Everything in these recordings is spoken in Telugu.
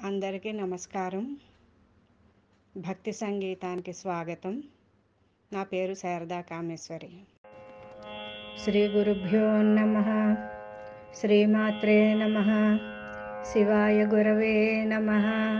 అందరికీ నమస్కారం భక్తి సంగీతానికి స్వాగతం నా పేరు శారదా కామేశ్వరి శ్రీ గురుభ్యో నమ శ్రీమాత్రే నమ శివాయ గురవే నమ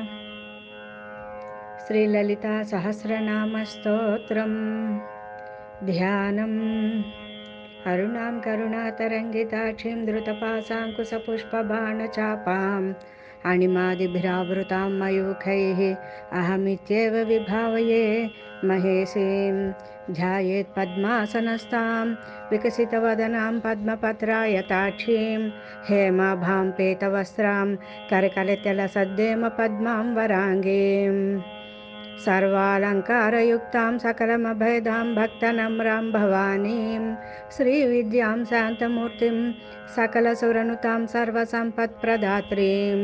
శ్రీలలితా సహస్రనామ స్తోత్రం ధ్యానం అరుణాం కరుణాతరంగితాక్షిం धृतपाशाङ्कुशपुष्पबाणचापाम् अणिमादिभिरावृतां मयूखैः अहमित्येव विभावये महेशीं ध्यायेत् पद्मासनस्तां विकसितवदनां पद्मपत्रायताक्षीं हेमाभां पेतवस्त्रां करकलितलसद्देम पद्मां वराङ्गीम् सर्वालङ्कारयुक्तां सकलमभयदां भक्तनम्रां भवानीं श्रीविद्यां शान्तमूर्तिं सकलसुरनुतां सर्वसम्पत्प्रदात्रीं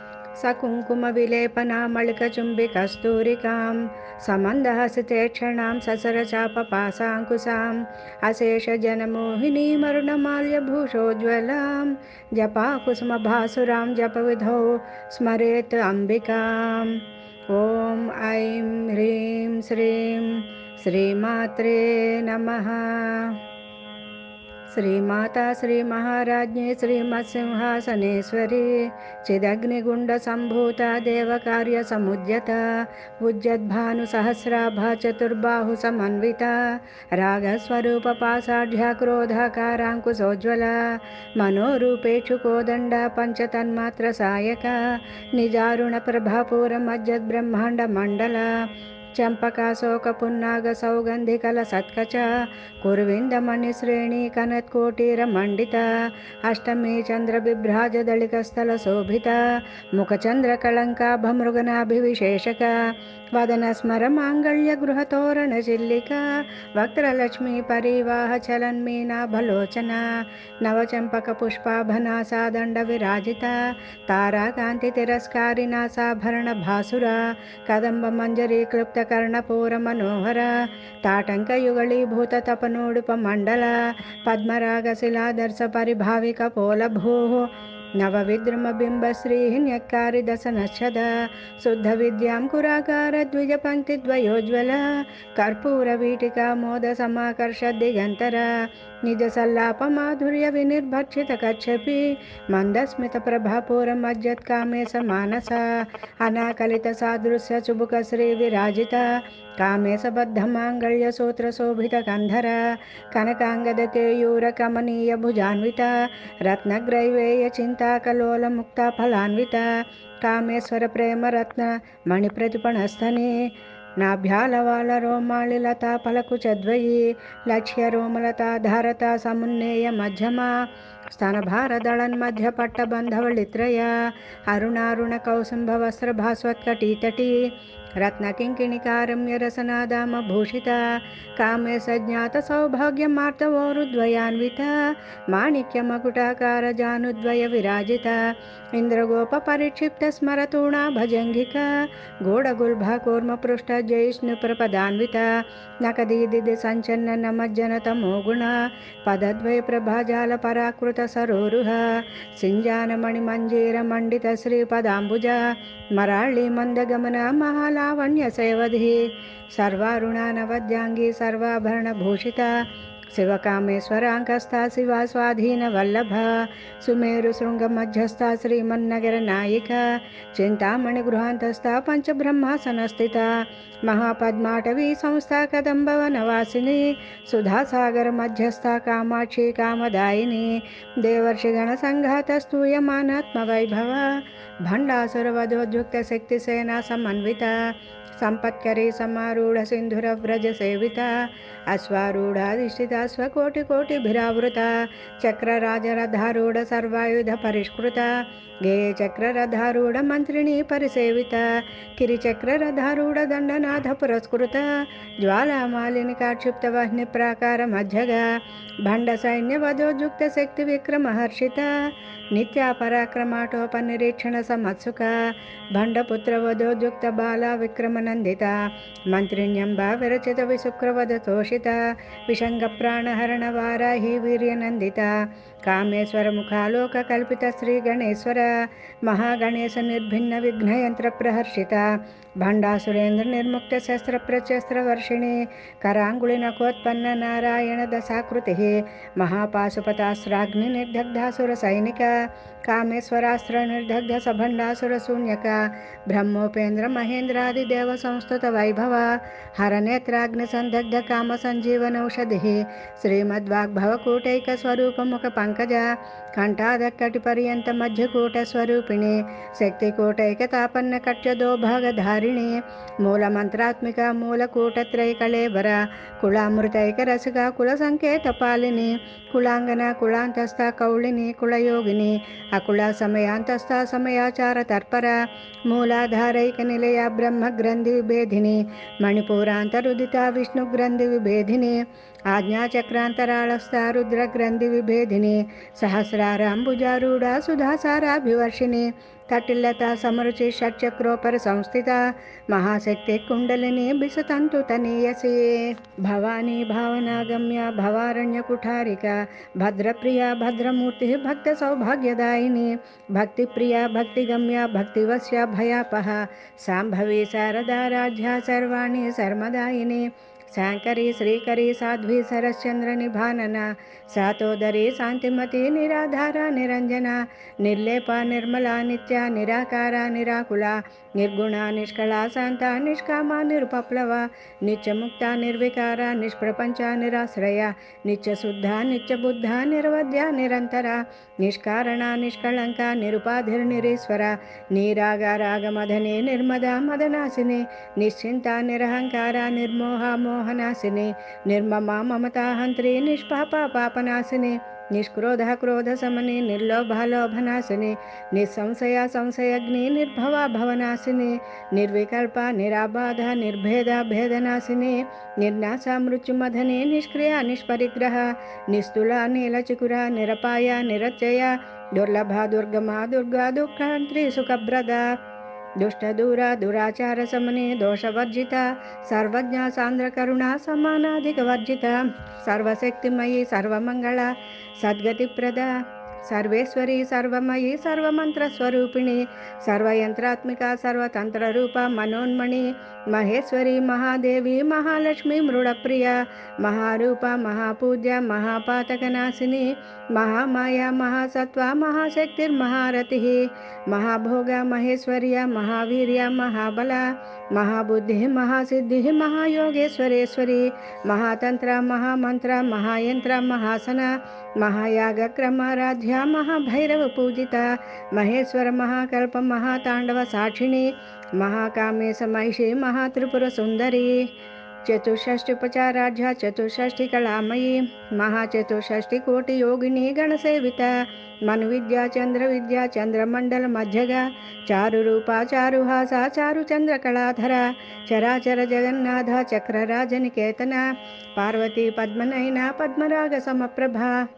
सकुङ्कुमविलेपनामलिकचुम्बिकस्तूरिकां समन्दहसिते क्षणां ससरचापपासाङ्कुशाम् अशेषजनमोहिनीमरुणमाल्यभूषोज्ज्वलां जपाकुसुमभासुरां जपविधौ स्मरेत् अम्बिकाम् ॐ ऐं ह्रीं श्रीं श्रीमात्रे नमः श्रीमाता श्रीमहाराज्ञी श्रीमत्सिंहासनेश्वरी चिदग्निगुण्डसम्भूता देवकार्यसमुद्यता उज्जद्भानुसहस्राभा चतुर्बाहुसमन्विता रागस्वरूपपासाढ्या क्रोधाकाराङ्कुशोज्ज्वला मनोरूपेषु कोदण्डा पञ्चतन्मात्रसायका निजारुणप्रभापूरमज्जद्ब्रह्माण्डमण्डला चम्पकाशोकपुन्नागसौगन्धिकलसत्कच कुर्विन्दमणिश्रेणी कनत्कोटिरमण्डिता अष्टमी चन्द्रबिभ्राजदलिकस्थलशोभिता मुखचन्द्रकलङ्काभमृगनाभिविशेषका वदनस्मरमाङ्गल्यगृहतोरणचिल्लिका वक्त्रलक्ष्मी परिवाहचलन्मीनाभलोचना नवचम्पकपुष्पाभना दण्डविराजिता ताराकान्तितिरस्कारिणा साभरणभासुरा कदम्बमञ्जरी क्लुप्तकर्णपूरमनोहर ताटङ्कयुगलीभूततपनोडुपमण्डल पद्मरागशिलादर्शपरिभाविकपोलभूः नवविद्रुमबिम्बश्रीः न्यक्कारिदशनच्छद शुद्धविद्यां कुराकारद्विजपङ्क्तिद्वयोज्ज्वल कर्पूरवीटिका मोदसमाकर्षद्दिगन्तर निजसल्लापमाधुर्यविनिर्भक्षितकच्छपि मन्दस्मितप्रभापूरमज्जत्कामे समानस अनाकलितसादृश्यचुबुकश्रीविराजिता कामेशबद्धमाङ्गल्यसूत्रशोभितकन्धर कनकाङ्गदकेयूरकमनीयभुजान्विता रत्नग्रैवेयचिन्ताकलोलमुक्ता फलान्विता कामेश्वरप्रेमरत्न मणिप्रतिपणस्थने नाभ्यालवालरोमालिलता फलकुचद्वयी लक्ष्यरोमलता धारता समुन्नेय मध्यमा स्तनभारदळन्मध्यपट्टबन्धवलित्रया अरुणारुणकौसुम्भवस्त्रभास्वत्कटीतटी रत्नकिङ्किणिकारम्यरसनादामभूषिता कामे सज्ञातसौभाग्यमार्तवोरुद्वयान्विता माणिक्यमकुटाकारजानुद्वयविराजिता इन्द्रगोपपरिक्षिप्तस्मरतूणा भजङ्गिका गूढगुल्भाकूर्मपृष्ठजयिष्णुप्रपदान्विता नकदीदिदि सञ्चन्ननमज्जनतमो गुणा पदद्वयप्रभाजालपराकृतसरोरुह सिञ्जानमणिमञ्जीरमण्डितश्रीपदाम्बुजा मराळी मन्दगमना महालावण्यसेवधी सर्वारुणानवद्याङ्गी सर्वाभरणभूषिता शिवकामेश्वराङ्कस्था शिवा स्वाधीनवल्लभा सुमेरुशृङ्गमध्यस्था श्रीमन्नगरनायिका चिन्तामणिगृहान्तस्था पञ्चब्रह्मासनस्थिता महापद्माटवी संस्था कदम्बवनवासिनी सुधासागरमध्यस्था कामाक्षी कामदायिनी देवर्षिगणसङ्घातस्तूयमानात्मवैभव भण्डासुरवधोद्युक्तशक्तिसेना समन्विता सम्पत्करी समारूढसिन्धुरव्रजसेविता अश्वारूढाधिष्ठिता स्वकोटिकोटिभिरावृता चक्रराजरथारूढ सर्वायुधपरिष्कृता गेये चक्ररथारूढमन्त्रिणी परिसेविता किरिचक्ररथारूढदण्डनाथपुरस्कृता ज्वालामालिनिकाक्षिप्तवह्निप्राकारमध्यगा भण्डसैन्यवधोद्युक्तशक्तिविक्रमहर्षिता नित्या पराक्रमाटोपनिरीक्षणसमत्सुका भण्डपुत्रवधोद्युक्तबाला विक्रमनन्दिता मन्त्रिण्यम्बा विरचितविशुक्रवधतोषिता ప్రాణహరణ వారాహి వీర్యనందిత కామేశ్వర ముఖాలోక కల్పిత శ్రీ గణేశ్వర మహాగణేశ నిర్భిన్న విఘ్నయంత్ర ప్రహర్షిత భండాసురేంద్ర నిర్ముక్త శస్త్ర ప్రశస్త్ర వర్షిణి కరాంగుళి నకోత్పన్న నారాయణ దశాకృతి మహాపాశుపతాస్త్రాగ్ని నిర్దగ్ధాసుర సైనిక కామేశ్వరాస్త్ర నిర్దగ్ధ సభండాసుర శూన్యక బ్రహ్మోపేంద్ర మహేంద్రాది దేవ సంస్థుత వైభవ హరనేత్రాగ్ని సందగ్ధ కామ సంజీవనౌషధి శ్రీమద్వాగ్భవకూటైక స్వరూపముఖ పంకజ కంఠాదక్కటి పర్యంత మధ్యకూట స్వరూపిణి శక్తికూటైక తాపన్న కట్యదో భాగధారిణి మూలమంత్రాత్మిక మూలకూటత్రైకళేబర కుళామృతైక రసిక కుల సంకేత పాలిని కుళాంగన కుళాంతస్థ కౌళిని కుళయోగిని అకుళ సమయాంతస్థ సమయాచార తర్పర మూలాధారైక నిలయ బ్రహ్మ గ్రంథి విభేదిని మణిపూరాంతరుదిత విష్ణు గ్రంథి విభేదిని ఆజ్ఞాచక్రాంతరాళస్థ రుద్ర గ్రంథి విభేదిని సహస్రారాంబుజారూఢ సుధాసారాభివర్షిణి తటిల్లత సమరుచి షట్చక్రోపర సంస్థిత మహాశక్తి కుండలిని బిసతంతు తనీయసి భవానీ భావనాగమ్య భవారణ్య కుఠారిక భద్రప్రియ భద్రమూర్తి భక్త సౌభాగ్యదాయిని భక్తిప్రియ భక్తిగమ్య భక్తివశ్య భయాపహ సాంభవి శారదా రాజ్య సర్వాణి శర్మదాయిని శాంకరి శ్రీకరి సాధ్వి శరశ్చంద్ర నిభానన సాతోదరి శాంతిమతి నిరాధార నిరంజన నిర్లేప నిర్మల నిత్య నిరాకార నిరాకుల నిర్గుణ నిష్కళ శాంత నిష్కామ నిరుపప్లవ నిత్యముక్త నిర్వికార నిష్ప్రపంచ నిరాశ్రయ నిత్యశుద్ధ నిత్యబుద్ధ నిరవధ్య నిరంతర నిష్కారణ నిష్కళంక నిరుపాధిర్నిరీశ్వర నీరాగ రాగమధని నిర్మద మదనాశిని నిశ్చింత నిరహంకార నిర్మోహ మోహనాశిని నిర్మమ మమతాహంత్రి నిష్పాప పాపనాశిని నిష్క్రోధ క్రోధ సమని నిర్లోభాలోభనాశిని నిస్సంశయ సంశయగ్ని నిర్భవ భవనాశిని నిర్వికల్ప నిరాబాధ నిర్భేద భేదనాశిని నిర్నాశ మృత్యుమధని నిష్క్రియ నిష్పరిగ్రహ నిస్తుల నీలచికుర నిరపాయ నిరచయ దుర్లభ దుర్గమ దుర్గా దుఃఖాంత్రి సుఖప్రద దుష్టదూర దురాచార సమని దోషవర్జిత సర్వజ్ఞ సాంద్ర కరుణ సమానాధిక వర్జిత సర్వశక్తిమయి సర్వమంగళ సద్గతిప్రద సర్వేశ్వరి సర్వమయి సర్వమంత్రస్వరూపిణి సర్వయంత్రాత్మిక సర్వతంత్రరూప మనోన్మణి మహేశ్వరి మహాదేవి మహాలక్ష్మి మృడప్రియ మహారూప మహాపూజ్య మహాపాతకనాశిని మహామాయ మహాసత్వ మహాశక్తిర్మహారతి మహాభోగ మహేశ్వర్య మహావీర్య మహాబల మహాబుద్ధి మహాసిద్ధి మహాయోగేశ్వరేశ్వరి మహాతంత్ర మహామంత్ర మహాయంత్ర మహాసన మహాయాగ క్రమారాధ్య మహాభైరవ పూజిత మహేశ్వర మహాకల్ప మహాతాండవ సాక్షిణి మహాకామేశ మహిషి మహాత్రిపుర సుందరి చతుషష్టిపచారాధ్య చతుషష్టి కళామయి మహాచతుషష్టి కోటి యోగిని గణసేవిత మను విద్య చంద్ర విద్య చంద్రమండల మధ్యగా చారు రూప చారుహాస చారు చంద్ర కళాధర చరాచర జగన్నాథ చక్రరాజనికేతన పార్వతీ పద్మనైన పద్మరాగ సమప్రభ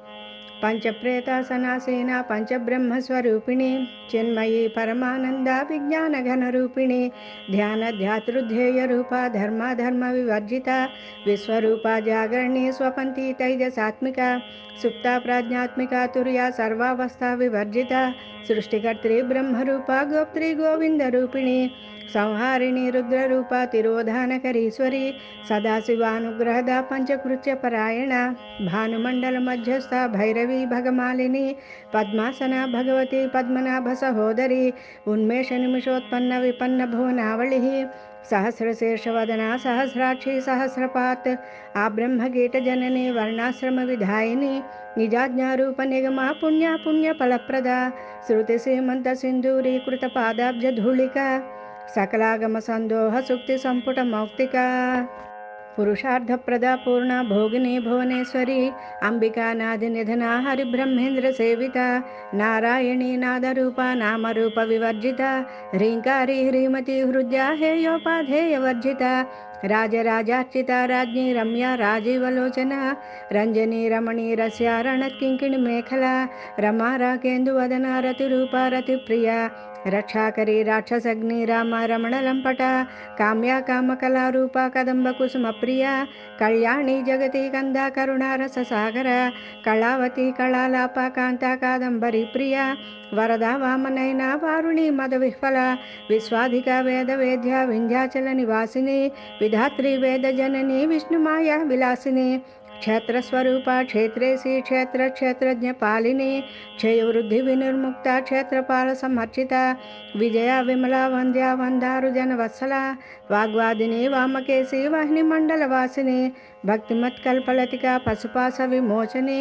పంచప్రేతాసనాసేన పంచబ్రహ్మస్వరూపిణి చిన్మయి పరమానంద విజ్ఞాన ఘనరూపిణి ధ్యాన ధ్యాతృధ్యేయ రూప ధర్మ ధర్మ వివర్జిత విశ్వరూప జాగరణి స్వపంతి తైజసాత్మిక సుప్త ప్రాజ్ఞాత్మిక తుర్య సర్వావస్థ వివర్జిత సృష్టికర్త్రి బ్రహ్మరూప గోప్త్రి గోవింద రూపిణి సంహారిణి రుద్రరూప తిరోధానకరీశ్వరి సదాశివానుగ్రహద పంచకృత్య పరాయణ భానుమండల మధ్యస్థ భైరవి భగమాలిని పద్మాసన భగవతి పద్మనాభ సహోదరి ఉన్మేష నిమిషోత్పన్న విపన్న భువనావళి సహస్రశీర్షవదన సహస్రాక్షి సహస్రపాత్ ఆ బ్రహ్మగీట జనని వర్ణాశ్రమ విధాయిని నిజాజ్ఞారూప నిగమ పుణ్య పుణ్య ఫలప్రద శృతి సీమంత సింధూరీకృత పాదాబ్జ ధూళిక సకలాగమ సందోహ సుక్తి సంపుట మౌక్తిక పురుషార్థప్రద పూర్ణ భోగిని భువనేశ్వరి అంబికానాది నిధన హరిబ్రహ్మేంద్ర సేవిత నారాయణీ నాదరూప నామరూప వివర్జిత హ్రీంకారి హ్రీమతి హృద్య హేయోపాధేయ వర్జిత రాజరాజార్చిత రాజ్ఞి రమ్య రాజీవలోచన రంజని రమణి రస్య రణత్కింకిణి మేఖల రమా రాకేందు వదన రతి రూప రతి ప్రియ రక్షాకరి రాక్షసగ్ని రామ రమణ లంపట కామ్య కామకళారూప కదంబ కుసుమ ప్రియ కళ్యాణి జగతి కంద కరుణారస సాగర కళావతి కళాలాప కాంత కాదంబరి ప్రియ వరద వామనైన వారుణి మద విహ్వల విశ్వాధిక వేద వేద్య వింధ్యాచల నివాసిని విధాత్రి వేద జనని విష్ణుమాయ విలాసిని క్షేత్రస్వరూప క్షేత్రేసి క్షేత్ర క్షేత్రజ్ఞ పాలిని క్షయవృద్ధి వినిర్ముక్త క్షేత్రపాల సమర్చిత విజయ విమల వంద్య వందారు జనవత్సల వాగ్వాదిని వామకేసి వాహిని మండల వాసిని భక్తిమత్కల్పలతిక పశుపాస విమోచని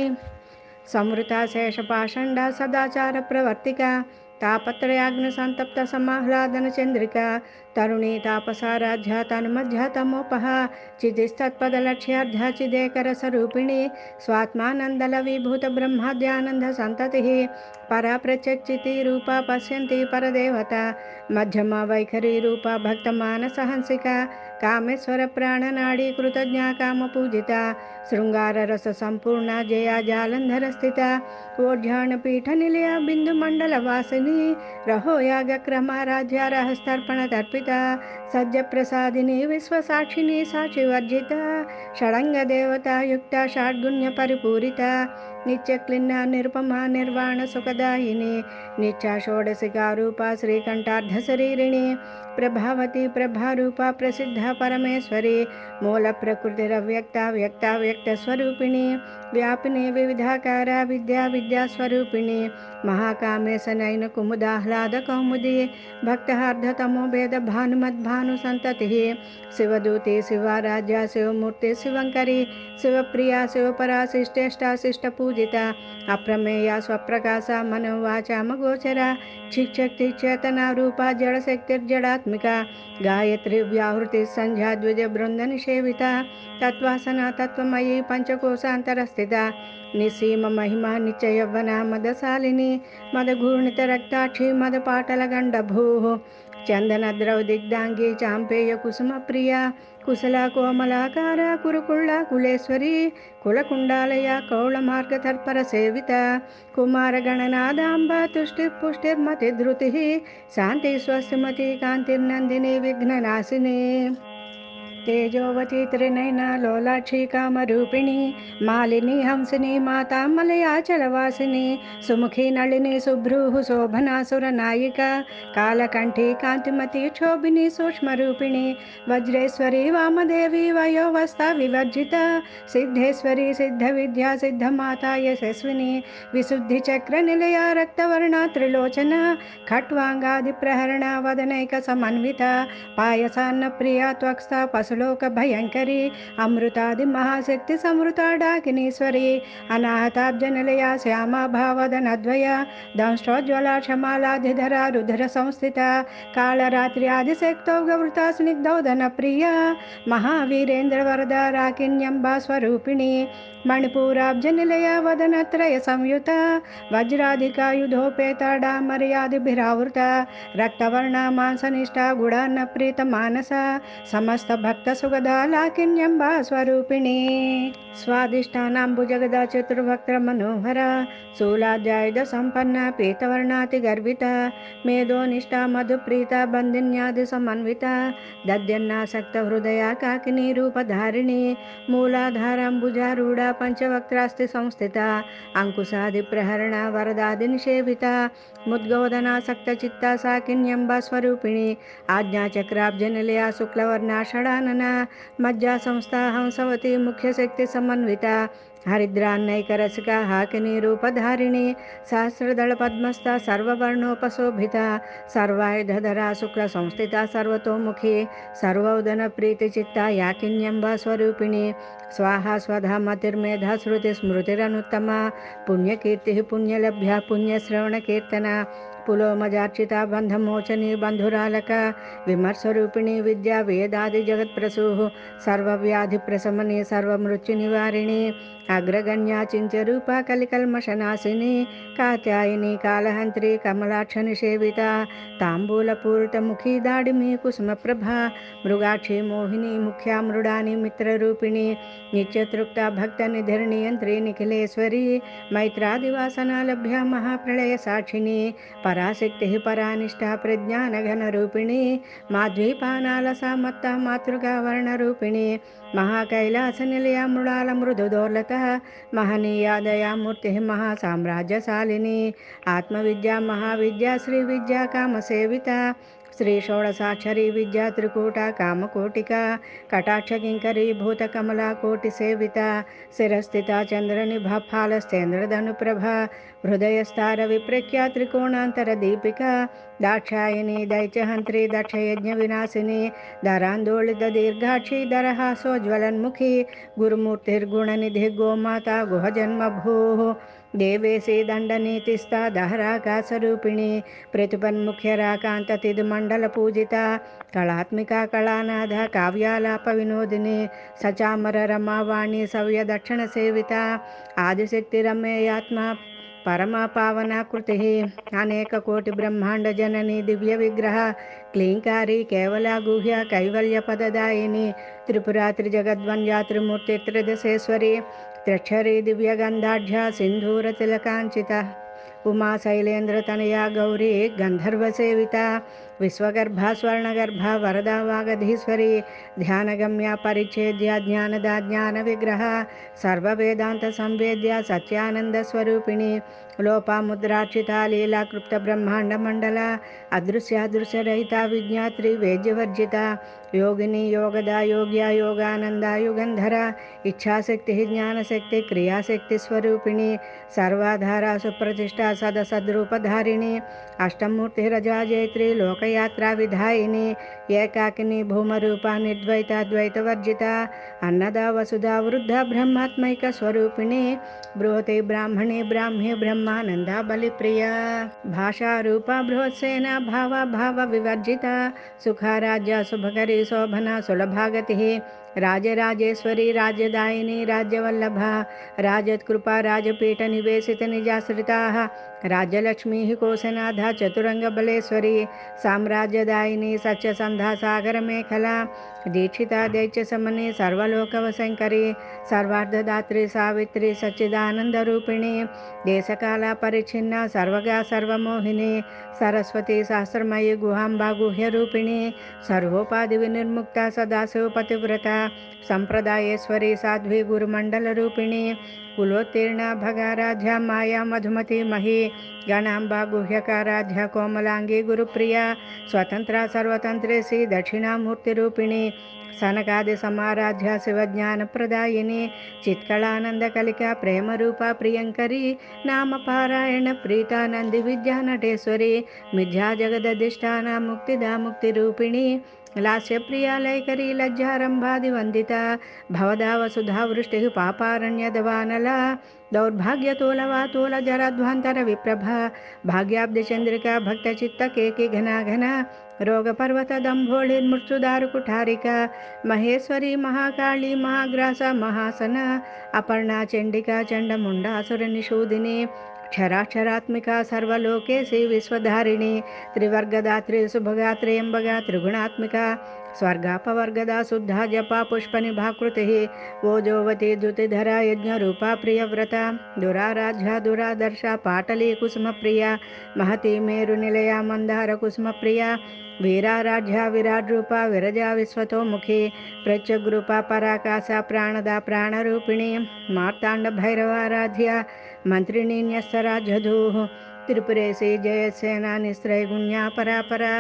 సమృత శేషపాషండ సదాచార ప్రవర్తిక తాపత్రయాగ్ని సంతప్త సమాహ్లాదన చంద్రిక తరుణీ తాపసారాధ్య తన్మధ్య తమోపహ చితిస్తత్పదలక్ష్యార్థ చిదేకర స్వరూపిణి స్వాత్మానందల విభూత బ్రహ్మాద్యానంద సంతతి పరా ప్రత్యక్షితి రూప పశ్యంతి పరదేవత మధ్యమ వైఖరి రూప భక్త మానస హంసిక కామేశ్వర ప్రాణనాడీ కృతజ్ఞ కామ పూజిత శృంగార రస సంపూర్ణ జయ జాలంధర స్థిత ఓఢ్యాన పీఠ నిలయ బిందు మండల వాసిని రహోయాగ క్రమారాధ్య రహస్తర్పణ తర్పిత సజ్జ ప్రసాదిని విశ్వసాక్షిని సాక్షివర్జిత షడంగ దేవతాయుక్త షాడ్గుణ్య పరిపూరిత నిత్యక్లిన్న నిరుపమ నిర్వాణ సుఖదాయిని నిత్య షోడశికా రూప శ్రీకంఠార్ధ శరీరిణి ప్రభావతి ప్రభారూప ప్రసిద్ధ పరమేశ్వరి మూల ప్రకృతిరవ్యక్త వ్యక్త వ్యక్త స్వరూపిణి వ్యాపిని వివిధాకార విద్యా విద్యా స్వరూపిణి మహాకామేశనైన కుముదాహ్లాద కౌముది భక్తహార్ధతమో భేద భానుమద్భాను సంతతి శివదూతి శివారాధ్య శివమూర్తి శివంకరి శివప్రియ శివపరాశిష్టేష్టాశిష్ట పూజిత అప్రమేయ స్వప్రకాశ మనోవాచ మగోచర చిక్శక్తి చేతన రూప జడశక్తిర్జడాత్మిక గాయత్రి వ్యాహృతి సంధ్యా ద్విజ బృంద నిషేవిత తత్వాసన తత్వమయీ పంచకోశాంతరస్థిత నిసీమ మహిమ నిత్య యవ్వన మదశాలిని మదఘూర్ణిత రక్తాక్షి మదపాటల గండ భూ చందన ద్రవ దిగ్దాంగి చాంపేయ కుసుమ ప్రియ కుశల కోమలాకార కురుకుళ్ళ కులేశ్వరి కులకుండాలయ కౌళ మార్గతర్పర సేవిత కుమార గణనాదాంబ తుష్టి పుష్టిర్మతి ధృతి శాంతి స్వస్తిమతి కాంతిర్నందిని విఘ్ననాశిని తేజోవతి త్రినయన లోలాక్షి కామరూపిణి మాలిని హంసిని మాతా మలయాచలవాసిని సుముఖి నళిని శుభ్రూహు శోభనాసుర నాయిక కాలకంఠి కాంతిమతి క్షోభిని సూక్ష్మరూపిణి వజ్రేశ్వరి వామదేవి వయోవస్థ వివర్జిత సిద్ధేశ్వరి సిద్ధ విద్యా సిద్ధమాత యశస్విని విశుద్ధి చక్ర నిలయ రక్తవర్ణ త్రిలోచన ఖట్వాంగాది ప్రహరణ వదనైక సమన్విత పాయసాన్న ప్రియ త్వక్స్థ పశులోక భయంకరి అమృతాది మహాశక్తి సమృత డాకినీశ్వరి అనాహతాబ్జ నిలయ శ్యామా భావదనద్వయ దంష్టోజ్వల క్షమాలాధిధర రుధిర సంస్థిత కాళరాత్రి ఆదిశక్తౌగవృత స్నిగ్ధౌదన ప్రియ మహావీరేంద్ర వరద రాకిన్యంబా స్వరూపిణి మణిపూరాబ్జ నిలయ వదనత్రయ సంయుత వజ్రాధికాయుధోపేత డామర్యాదిభిరావృత రక్తవర్ణ మాంసనిష్ట గుడాన్న ప్రీత మానస సమస్త భక్త సుగద లాకిన్యంబా స్వరూపిణి స్వాదిష్టానాంబు జగద చతుర్భక్త మనోహర శూలాధ్యాయుధ సంపన్న పీతవర్ణాతి గర్విత మేధోనిష్ట మధుప్రీత బంధిన్యాది సమన్విత దద్యన్నాసక్త హృదయ కాకిని రూపధారిణి మూలాధారాంబుజారూఢ పంచవక్త్రాస్తి సంస్థిత అంకుశాది ప్రహరణ వరదాది నిషేవిత ముద్గోదనాసక్త చిత్త సాకిన్యంబ స్వరూపిణి ఆజ్ఞాచక్రాబ్జ నిలయ శుక్లవర్ణ షడానన మజ్జా సంస్థ హంసవతి ముఖ్యశక్తి సమన్విత హరిద్రాన్నైకరసిక హాకిని రూపధారిణి సహస్రదళ పద్మస్థ సర్వవర్ణోపశోభిత సర్వాయుధధరా శుక్ల సంస్థిత సర్వతోముఖి సర్వౌదన ప్రీతి చిత్త యాకిన్యంబ స్వరూపిణి స్వాహా స్వధా మతిర్మేధా శృతి స్మృతిరనుత్తమ పుణ్యకీర్తి పుణ్యలభ్య పుణ్యశ్రవణ కీర్తన పులోమజార్చిత బంధమోచని బంధురాలక విమర్శరూపిణి విద్యా వేదాది జగత్ప్రసూ సర్వవ్యాధి ప్రశమని సర్వమృత్యు నివారిణి అగ్రగణ్యా చించరూప కలికల్మషనాశిని కాత్యాయిని కాళహంత్రి కమలాక్ష నిషేవిత తాంబూలపూరిత ముఖీ దాడిమి కుసుమప్రభ మృగాక్షి మోహిని ముఖ్యా మృడాని మిత్రరూపిణి నిత్యతృప్త భక్త నిధిర్నియంత్రి నిఖిలేశ్వరి మైత్రాదివాసన లభ్య మహాప్రళయ సాక్షిని పరాశక్తి పరానిష్ట ప్రజ్ఞానఘనరూపిణి మాధ్వీపానాలస మత్త మాతృగా వర్ణరూపిణి మహాకైలాస నిలయ మృళాల మృదుదోర్లత మహనీయాదయామూర్తి మహాసామ్రాజ్యశాలిని ఆత్మవిద్యా మహావిద్యా శ్రీ విద్యా కామసేవిత శ్రీ షోడసాక్షరి విద్యా త్రికూట కామకోటిక కటాక్ష కింకరీ భూత కమలా కోటి సేవిత శిరస్థిత చంద్రనిభ ఫాలస్తేంద్రధను ప్రభ హృదయస్థార విప్రఖ్య త్రికోణాంతర దీపిక దాక్షాయణి దైత్యహంత్రి దక్షయజ్ఞ వినాశిని ధరాందోళిత దీర్ఘాక్షి దరహాసోజ్వలన్ముఖి గురుమూర్తిర్గుణనిధి గోమాత గుహజన్మభూ దేవేశీ దండనీతిస్తా దహరాకాశరూపిణి ప్రతిపన్ముఖ్యరాకాంతతిదు మండల పూజిత కళాత్మిక కళానాథ కావ్యాలాప వినోదిని సచామర రమావాణి సవ్య దక్షిణ సేవిత ఆదిశక్తి రమేయాత్మ పరమ పావనాకృతి అనేక కోటి బ్రహ్మాండ జనని దివ్య విగ్రహ క్లీంకారి కేవల గుహ్య కైవల్య పదదాయిని త్రిపురాత్రి జగద్వంద్యా త్రిమూర్తి త్రిదశేశ్వరి త్రక్షరీ దివ్యగంధాఢ్య సింధూర తిలకాంచిత ఉమా శైలేంద్ర తనయా గౌరీ గంధర్వ సేవిత విశ్వగర్భ స్వర్ణగర్భ వరదా వాగధీశ్వరి ధ్యానగమ్య పరిచ్ఛేద్య జ్ఞానద జ్ఞాన విగ్రహ సర్వవేదాంత సంవేద్య సత్యానంద స్వరూపిణి లోపాముద్రార్చిత లీలాకృప్త బ్రహ్మాండ మండల అదృశ్యాదృశ్యరహిత విజ్ఞాత్రి వేద్యవర్జిత యోగిని యోగద యోగ్య యోగానంద యుగంధర ఇచ్ఛాశక్తి జ్ఞానశక్తి క్రియాశక్తి స్వరూపిణి సర్వాధార సుప్రతిష్ట సదసద్రూపధారిణి అష్టమూర్తి రజా జైత్రి లోకయాత్రా విధాయిని ఏకాకిని భూమరూప నిర్ద్వైత ద్వైతవర్జిత అన్నద వసుధ వృద్ధ బ్రహ్మాత్మైక స్వరూపిణి బృహతి బ్రాహ్మణి బ్రాహ్మ్య బ్రహ్మానంద బలిప్రియ భాషా రూప బృహత్సేన భావ భావ వివర్జిత సుఖారాజ్య శుభకరి శోభన సులభాగతి రాజరాజేశ్వరి రాజ్యదాయిని రాజ్యవల్లభ రాజత్కృపా రాజపీఠ నివేశిత నిజాశ్రితా రాజ్యలక్ష్మీ కోశనాథ చతురంగబలేశ్వరి సామ్రాజ్యదాయిని సత్యసంధా సాగర మేఖల దీక్షిత దైత్య సమని సర్వలోకవశంకరి సర్వార్ధదాత్రి సావిత్రి సచ్చిదానంద రూపిణి దేశకాల పరిచ్ఛిన్న సర్వగా సర్వమోహిని సరస్వతి సహస్రమయి గుహాంబా గుహ్య రూపిణి సర్వోపాధి వినిర్ముక్త సదాశివపతివ్రత సంప్రదాయేశ్వరి సాధ్వి గురుమండల రూపిణి కులోత్తీర్ణ భగారాధ్య మాయా మధుమతి మహి గణాంబ గుహ్యకారాధ్య కోమలాంగి గురుప్రియ స్వతంత్ర సర్వతంత్రేసి దక్షిణామూర్తి రూపిణి సనకాది సమారాధ్య శివజ్ఞాన ప్రదాయిని చిత్కళానంద కలిక ప్రేమరూప ప్రియంకరి నామపారాయణ ప్రీతానంది విద్యా నటేశ్వరి మిథ్యా జగదధిష్టాన ముక్తిదా ముక్తి రూపిణి లాస్యప్రియాలైకరి లజ్జారంభాది వందిత భవదా వసుధా వృష్టి పాపారణ్యదవానల దౌర్భాగ్యతోలవాతోల జరధ్వాంతర విప్రభ భాగ్యాబ్ది చంద్రిక భక్త చిత్త కేకి ఘన ఘన రోగపర్వత దంభోళిర్మృత్యుదారు కుఠారిక మహేశ్వరి మహాకాళి మహాగ్రాస మహాసన అపర్ణ చండికా చండముండాసుర నిషూదిని క్షరాక్షరాత్మిక సర్వలోకేసి విశ్వధారిణి త్రివర్గదాత్రి శుభగాత్రేయంబగా త్రిగుణాత్మిక స్వర్గాపవర్గదా శుద్ధ జపా పుష్పనిభాకృతి ఓజోవతి ధృతిధర యజ్ఞరూపా ప్రియవ్రత దురారాధ్య దురాదర్శ పాటలీ కుసుమప్రియ మహతి మేరు నిలయ మందార కుసుమప్రియ వీరారాధ్య విరాట్ రూప విరజా విశ్వతోముఖి ప్రత్యగ్రూప పరాకాశ ప్రాణద ప్రాణరూపిణి మార్తాండ భైరవారాధ్య మంత్రిణి న్యస్తరాజధూ త్రిపురేశి జయసేనా నిస్త్రైగుణ్యా పరాపరా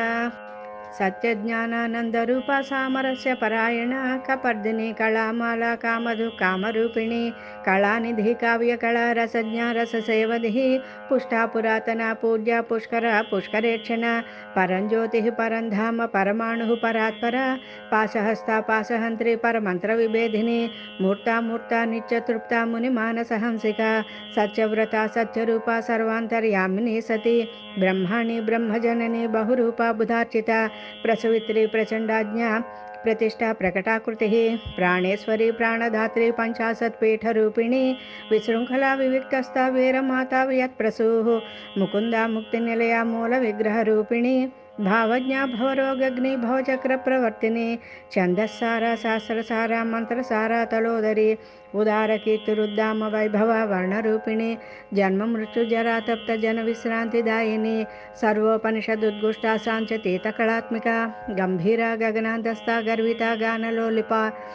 సత్యజ్ఞానానందరూప సామరస్య పరాయణ కపర్దిని కళామాల కామధు కామరూపిణి కళానిధి కావ్య కళా రసజ్ఞ రససేవధి పుష్టా పురాతన పూజ్య పుష్కర పుష్కరేక్షణ పరంజ్యోతి పరంధామ పరమాణు పరాత్పర పాశహస్త పాశహంత్రి పరమంత్ర విభేదిని మూర్తామూర్త నిత్యతృప్త ముని మానసహంసిక సత్యవ్రత సత్యరూప సర్వాంతర్యామిని సతి బ్రహ్మాణి బ్రహ్మజనని బహురూప బుధార్చిత ప్రసవిత్రి ప్రచండాజ్ఞ ప్రతిష్ఠా ప్రకటాకృతి ప్రాణేశ్వరి ప్రాణధాత్రి పంచాశత్పీఠరూపిణి విశృంఖలా వివిక్తస్థ వీరమాతా యత్ప్రసూ ముకుంద ముక్తి నిలయ మూల విగ్రహరూపిణి భావజ్ఞా భవరోగగ్ని భవచక్రప్రవర్తిని ఛందస్సార శాస్త్రసార మంత్రసార తలోదరి ఉదార కీర్తిరుద్దామ వైభవ వర్ణరూపిణి జన్మ మృత్యు జరాతప్త జన విశ్రాంతిదాయిని సర్వోపనిషదుద్గుష్ట సాంచతీత కళాత్మిక గంభీర గగనాంతస్థ గర్విత గానలోలిప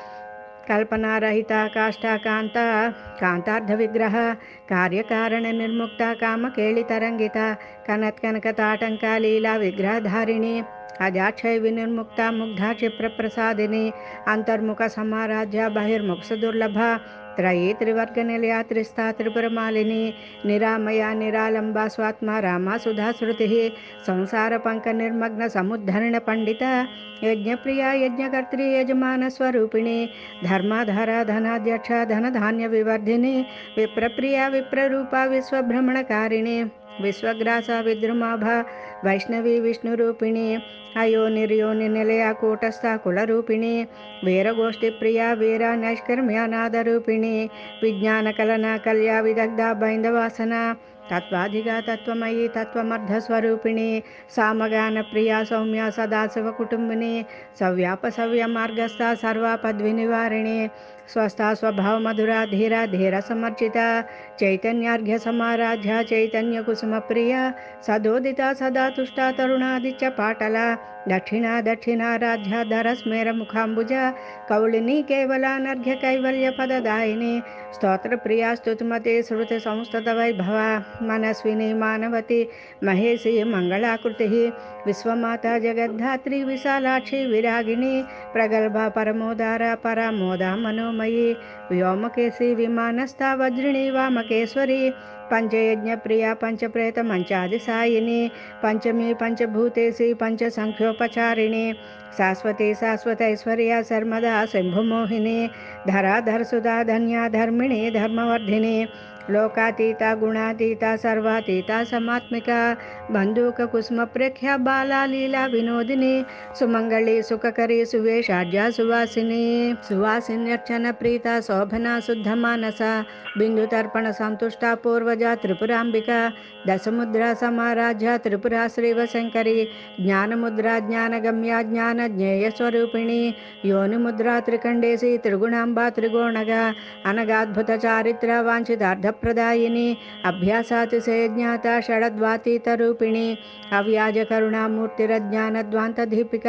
కల్పనారహిత కాష్టాకాంత కాంతార్థ విగ్రహ కార్యకారణ నిర్ముక్త కామకేళితరంగిత కనత్కనక తాటంక లీలా విగ్రహధారిణి అజాక్షయ వినిర్ముక్త ముగ్ధ క్షిప్రప్రసాదిని అంతర్ముఖ సమారాధ్య బహిర్ముఖ దుర్లభ త్రయీ త్రివర్గ నిలయ త్రిస్థా త్రిపురమాలిని నిరామయ నిరాలంబ స్వాత్మ రామ సుధా శృతి సంసార పంక నిర్మగ్న సముద్ధరణ పండిత యజ్ఞప్రియ యజ్ఞకర్త్రి యజమాన స్వరూపిణి ధర్మాధార ధనాధ్యక్ష ధనధాన్య వివర్ధిని విప్రప్రియ విప్రరూప విశ్వభ్రమణకారిణి విశ్వగ్రాస విద్రుమాభ వైష్ణవి విష్ణురూపిణి అయోనిర్యోని నిలయ కూటస్థ కులరూపిణి వీరగోష్ఠి ప్రియ వీర నైష్కర్మ్యానాదరూపిణి విజ్ఞాన కలన కల్యా విదగ్ధ బైందవాసన తత్వాధిగా తత్వమయి తత్వమర్ధస్వరూపిణి సామగాన ప్రియ సౌమ్య సదాశివ కుటుంబిని సవ్యాప సవ్య మార్గస్థ సర్వాపద్వి నివారిణి స్వస్థ స్వభావ మధుర ధీర ధీర సమర్చిత చైతన్యార్ఘ్య సమారాధ్య చైతన్య కుసుమ ప్రియ సదోదిత సదా తుష్ట తరుణాదిత్య పాటల దక్షిణ దక్షిణారాధ్య ధర స్మేర ముఖాంబుజ కౌళిని కేవలానర్ఘ్య కైవల్య పదదాయిని స్తోత్ర ప్రియా స్తుతిమతి శృతి సంస్థత వైభవ మనస్విని మానవతి మహేషి మంగళాకృతి విశ్వమాత జగద్ధాత్రి విశాలాక్షి విరాగిణి ప్రగల్భ పరమోదార పరమోద మనోమయి వ్యోమకేశి విమానస్థ వజ్రిణి వామకేశ్వరి పంచయజ్ఞ ప్రియ పంచప్రేత మంచాది సాయిని పంచమి పంచభూతేసి పంచ సంఖ్యోపచారిణి శాశ్వతి శాశ్వతైశ్వర్య శర్మదా శంభుమోహిని ధరాధర సుధా ధన్య ధర్మిణి ధర్మవర్ధిని లోకాతీత గుణాతీత సర్వాతీత సమాత్మిక బంధూక కుసుమ ప్రేఖ్య బాలా లీలా వినోదిని సుమంగళి సుఖకరి సువేషాఢ్య సువాసిని సువాసిన్యర్చన ప్రీత శోభన శుద్ధ మానస బిందు తర్పణ సంతుష్ట పూర్వజ త్రిపురాంబిక దశముద్ర సమారాధ్య త్రిపుర శ్రీవశంకరి జ్ఞానముద్ర జ్ఞానగమ్య జ్ఞాన జ్ఞేయ స్వరూపిణి యోనిముద్ర త్రికండేసి త్రిగుణాంబ త్రిగోణగా అనగాద్భుత చారిత్ర వాంఛితార్థప్రదాయిని అభ్యాసాతిశయజ్ఞాత షడద్వాతీత రూపిణి అవ్యాజ కరుణామూర్తిరజ్ఞానద్వాంత దీపిక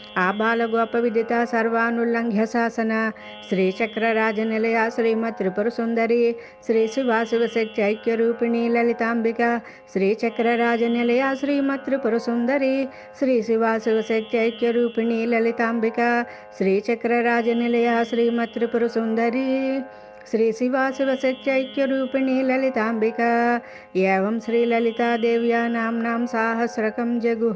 ఆబాలగోప విదిత సర్వానుల్లంఘ్య శాసన శ్రీచక్రరాజనిలయ శ్రీమత్ త్రిపుర సుందరి శ్రీ శివ శివశక్తి ఐక్యరూపిణి లలితాంబిక శ్రీచక్రరాజనిలయ శ్రీమత్ త్రిపుర సుందరి శ్రీ శివ శివశక్తి ఐక్యరూపిణి లలితాంబిక శ్రీచక్రరాజనిలయ శ్రీమత్ త్రిపుర సుందరి శ్రీ శివా శివశక్త్యైక్యరూపిణి లలితాంబిక ఏవం శ్రీలలితాదేవ్యా నామ్నాం సాహస్రకం జగుః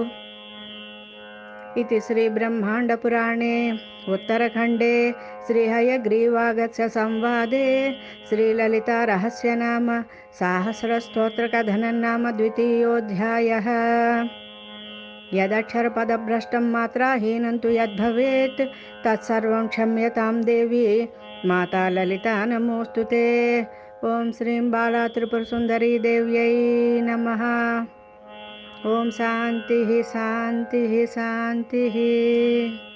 इति श्रीब्रह्माण्डपुराणे उत्तरखण्डे श्रीहयग्रीवागस्य संवादे श्रीललितारहस्यनाम साहस्रस्तोत्रकथनं नाम द्वितीयोऽध्यायः यदक्षरपदभ्रष्टं मात्राहीनं तु यद्भवेत् तत्सर्वं क्षम्यतां देवी माता ललिता नमोऽस्तु ते ॐ श्रीं बाला त्रिपुरसुन्दरी देव्यै नमः ॐ शान्तिः शान्तिः शान्तिः